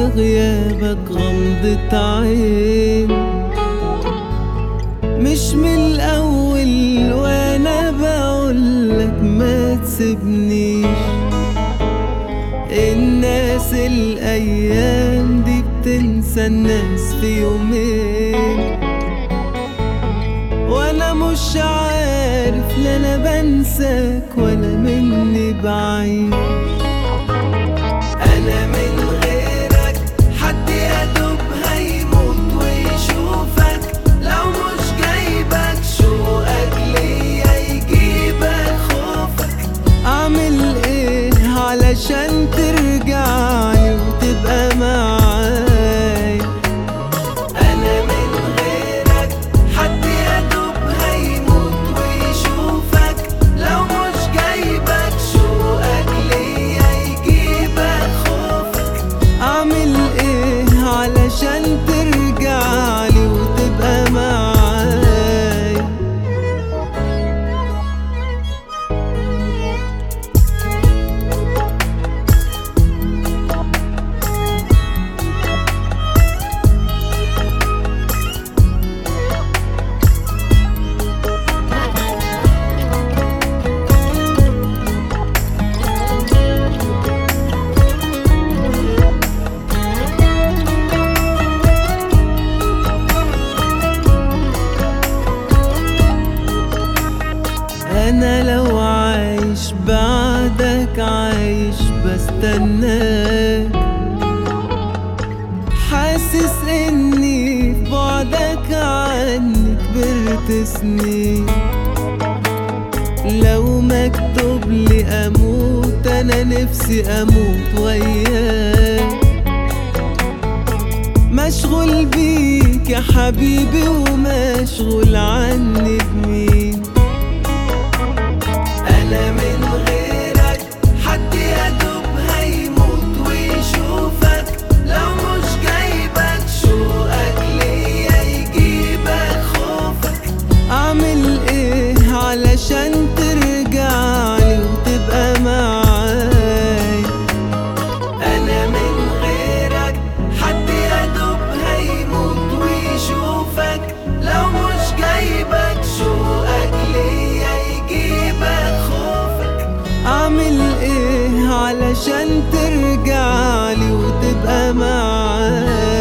غيابك غمضة عين مش من الأول وأنا بقولك ما تسيبنيش الناس الأيام دي بتنسى الناس في يومين وأنا مش عارف لا أنا بنساك ولا مني بعيد أنا من غيرك حد يدوب هيموت ويشوفك لو مش جايبك شوقك ليا يجيبك خوفك أعمل إيه علشان ترجعلي وتبقى معايا أنا من غيرك حد يدوب هيموت ويشوفك لو مش جايبك شوقك ليا يجيبك خوفك أعمل إيه علشان ترجعلي وتبقى معايا انا لو عايش بعدك عايش بستناك حاسس اني في بعدك عني كبرت سنين لو مكتوب لي اموت انا نفسي اموت وياك مشغول بيك يا حبيبي ومشغول عني بمين أنا من غيرك حد يدوب هيموت ويشوفك لو مش جايبك شوقك ليا يجيبك خوفك أعمل إيه علشان ترجعلي وتبقى معايا أنا من غيرك حد يدوب هيموت ويشوفك لو مش جايبك شوقك ليا يجيبك خوفك أعمل إيه علشان ترجعلي وتبقى معايا